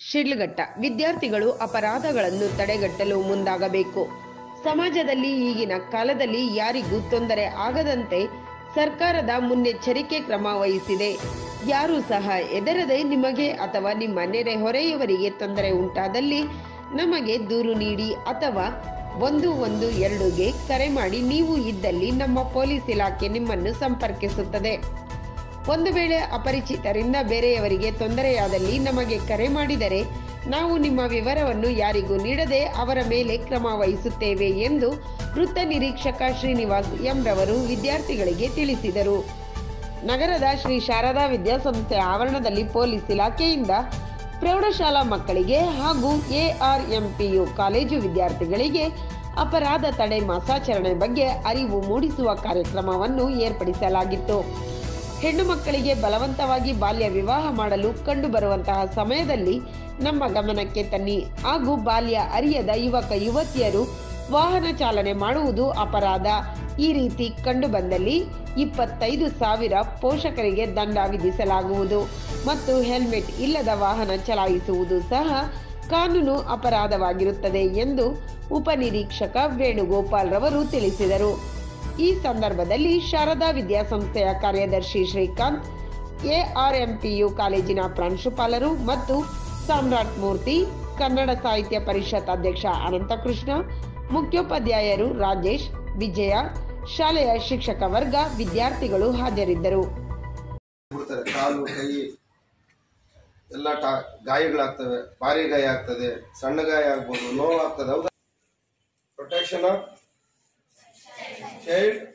ಶಿಡ್ಲಘಟ್ಟ ವಿದ್ಯಾರ್ಥಿಗಳು ಅಪರಾಧಗಳನ್ನು ತಡೆಗಟ್ಟಲು ಮುಂದಾಗಬೇಕು ಸಮಾಜದಲ್ಲಿ ಈಗಿನ ಕಾಲದಲ್ಲಿ ಯಾರಿಗೂ ತೊಂದರೆ ಆಗದಂತೆ ಸರ್ಕಾರದ ಮುನ್ನೆಚ್ಚರಿಕೆ ಕ್ರಮ ವಹಿಸಿದೆ ಯಾರೂ ಸಹ ಹೆದರದೆ ನಿಮಗೆ ಅಥವಾ ನಿಮ್ಮ ನೆರೆಹೊರೆಯವರಿಗೆ ತೊಂದರೆ ಉಂಟಾದಲ್ಲಿ ನಮಗೆ ದೂರು ನೀಡಿ ಅಥವಾ ಒಂದು ಒಂದು ಎರಡುಗೆ ಕರೆ ಮಾಡಿ ನೀವು ಇದ್ದಲ್ಲಿ ನಮ್ಮ ಪೊಲೀಸ್ ಇಲಾಖೆ ನಿಮ್ಮನ್ನು ಸಂಪರ್ಕಿಸುತ್ತದೆ ಒಂದು ವೇಳೆ ಅಪರಿಚಿತರಿಂದ ಬೇರೆಯವರಿಗೆ ತೊಂದರೆಯಾದಲ್ಲಿ ನಮಗೆ ಕರೆ ಮಾಡಿದರೆ ನಾವು ನಿಮ್ಮ ವಿವರವನ್ನು ಯಾರಿಗೂ ನೀಡದೆ ಅವರ ಮೇಲೆ ಕ್ರಮ ವಹಿಸುತ್ತೇವೆ ಎಂದು ವೃತ್ತ ನಿರೀಕ್ಷಕ ಶ್ರೀನಿವಾಸ್ ಎಂ ರವರು ವಿದ್ಯಾರ್ಥಿಗಳಿಗೆ ತಿಳಿಸಿದರು ನಗರದ ಶ್ರೀ ಶಾರದಾ ವಿದ್ಯಾಸಂಸ್ಥೆ ಆವರಣದಲ್ಲಿ ಪೊಲೀಸ್ ಇಲಾಖೆಯಿಂದ ಪ್ರೌಢಶಾಲಾ ಮಕ್ಕಳಿಗೆ ಹಾಗೂ ಎಆರ್ಎಂಪಿಯು ಕಾಲೇಜು ವಿದ್ಯಾರ್ಥಿಗಳಿಗೆ ಅಪರಾಧ ತಡೆ ಮಾಸಾಚರಣೆ ಬಗ್ಗೆ ಅರಿವು ಮೂಡಿಸುವ ಕಾರ್ಯಕ್ರಮವನ್ನು ಏರ್ಪಡಿಸಲಾಗಿತ್ತು ಹೆಣ್ಣು ಮಕ್ಕಳಿಗೆ ಬಲವಂತವಾಗಿ ಬಾಲ್ಯ ವಿವಾಹ ಮಾಡಲು ಕಂಡುಬರುವಂತಹ ಸಮಯದಲ್ಲಿ ನಮ್ಮ ಗಮನಕ್ಕೆ ತನ್ನಿ ಹಾಗೂ ಬಾಲ್ಯ ಅರಿಯದ ಯುವಕ ಯುವತಿಯರು ವಾಹನ ಚಾಲನೆ ಮಾಡುವುದು ಅಪರಾಧ ಈ ರೀತಿ ಕಂಡುಬಂದಲ್ಲಿ ಇಪ್ಪತ್ತೈದು ಸಾವಿರ ಪೋಷಕರಿಗೆ ದಂಡ ವಿಧಿಸಲಾಗುವುದು ಮತ್ತು ಹೆಲ್ಮೆಟ್ ಇಲ್ಲದ ವಾಹನ ಚಲಾಯಿಸುವುದು ಸಹ ಕಾನೂನು ಅಪರಾಧವಾಗಿರುತ್ತದೆ ಎಂದು ಉಪನಿರೀಕ್ಷಕ ವೇಣುಗೋಪಾಲ್ ರವರು ತಿಳಿಸಿದರು ಈ ಸಂದರ್ಭದಲ್ಲಿ ಶಾರದಾ ವಿದ್ಯಾಸಂಸ್ಥೆಯ ಕಾರ್ಯದರ್ಶಿ ಶ್ರೀಕಾಂತ್ ಎಆರ್ಎಂಪಿಯು ಕಾಲೇಜಿನ ಪ್ರಾಂಶುಪಾಲರು ಮತ್ತು ಸಾಮ್ರಾಟ್ ಮೂರ್ತಿ ಕನ್ನಡ ಸಾಹಿತ್ಯ ಪರಿಷತ್ ಅಧ್ಯಕ್ಷ ಅನಂತಕೃಷ್ಣ ಮುಖ್ಯೋಪಾಧ್ಯಾಯರು ರಾಜೇಶ್ ವಿಜಯ ಶಾಲೆಯ ಶಿಕ್ಷಕ ವರ್ಗ ವಿದ್ಯಾರ್ಥಿಗಳು ಹಾಜರಿದ್ದರು ಬಿಡ್ತಾರೆ ಕಾಲು ಕೈ ಎಲ್ಲ ಟಾ ಗಾಯಗಳಾಗ್ತವೆ ಭಾರಿ ಗಾಯ ಆಗ್ತದೆ ಸಣ್ಣ ಗಾಯ ಆಗ್ಬೋದು ನೋವು ಆಗ್ತದೆ ಹೌದಾ ಪ್ರೊಟೆಕ್ಷನ್ ಆಫ್ ಚೈಲ್ಡ್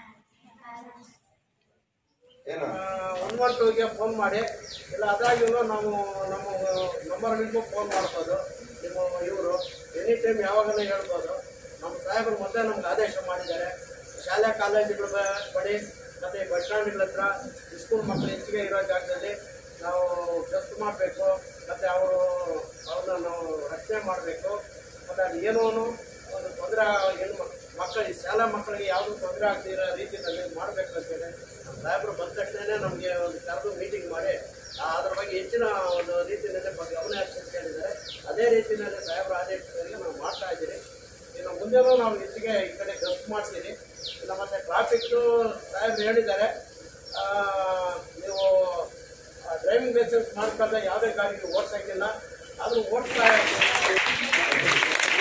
ಏನ ಒನ್ ಒನ್ ಟೂಗೆ ಫೋನ್ ಮಾಡಿ ಇಲ್ಲ ಅದಾಗಿಯೂ ನಾವು ನಮ್ಮ ನಂಬರ್ಗಳಿಗೂ ಫೋನ್ ಮಾಡ್ಬೋದು ನಿಮ್ಮ ಇವರು ಎನಿ ಟೈಮ್ ಯಾವಾಗಲೂ ಹೇಳ್ಬೋದು ನಮ್ಮ ಸಾಹೇಬರು ಮೊದಲೇ ನಮ್ಗೆ ಆದೇಶ ಮಾಡಿದ್ದಾರೆ ಶಾಲೆ ಕಾಲೇಜುಗಳ ಬ- ಬಳಿ ಮತ್ತು ಬಸ್ ಸ್ಟ್ಯಾಂಡ್ಗಳ ಹತ್ರ ಸ್ಕೂಲ್ ಮಕ್ಕಳು ಹೆಚ್ಚಿಗೆ ಇರೋ ಜಾಗದಲ್ಲಿ ನಾವು ಗಸ್ತು ಮಾಡಬೇಕು ಮತ್ತು ಅವರು ಅವ್ರನ್ನ ನಾವು ರಕ್ಷಣೆ ಮಾಡಬೇಕು ಮತ್ತು ಅದು ಏನೋ ಒಂದು ತೊಂದರೆ ಹೆಣ್ಣು ಮಕ್- ಮಕ್ಕಳಿಗೆ ಶಾಲಾ ಮಕ್ಕಳಿಗೆ ಯಾವುದೂ ತೊಂದರೆ ಆಗದಿರೋ ರೀತಿಯಲ್ಲಿ ಮಾಡಬೇಕು ಅಂತೇಳಿ ನಮ್ಮ ಸಾಹೇಬರು ಬಂದ ತಕ್ಷಣನೇ ನಮಗೆ ಒಂದು ಕರೆದು ಮೀಟಿಂಗ್ ಮಾಡಿ ಆ, ಅದ್ರ ಬಗ್ಗೆ ಹೆಚ್ಚಿನ ಒಂದು ರೀತಿಯಲ್ಲಿ ಬಗ್ಗೆ ಗಮನ ಹರಿಸಲು ಹೇಳಿದ್ದಾರೆ ಅದೇ ರೀತಿಯಲ್ಲಿ ಸಾಹೇಬರ ಆದೇಶದಲ್ಲಿ ನಾವು ಮಾಡ್ತಾ ಇದ್ದೀರಿ ಇನ್ನು ಮುಂದೆನೂ ನಾವು ಹೆಚ್ಚಿಗೆ ಈ ಕಡೆ ಗಸ್ತು ಮಾಡ್ತೀವಿ ಇನ್ನು ಮತ್ತೆ ಟ್ರಾಫಿಕ್ಕು ಸಾಹೇಬ್ರು ಹೇಳಿದ್ದಾರೆ ಆ, ನೀವು ಡ್ರೈವಿಂಗ್ ಲೈಸೆನ್ಸ್ ಮಾಡ್ಕೊಂಡ್ರೆ ಯಾವುದೇ ಗಾಡಿಗೆ ಓಡಿಸೋಂಗಿಲ್ಲ ಆದರೂ ಓಡಿಸ್ತಾ ಇರ್ತೀವಿ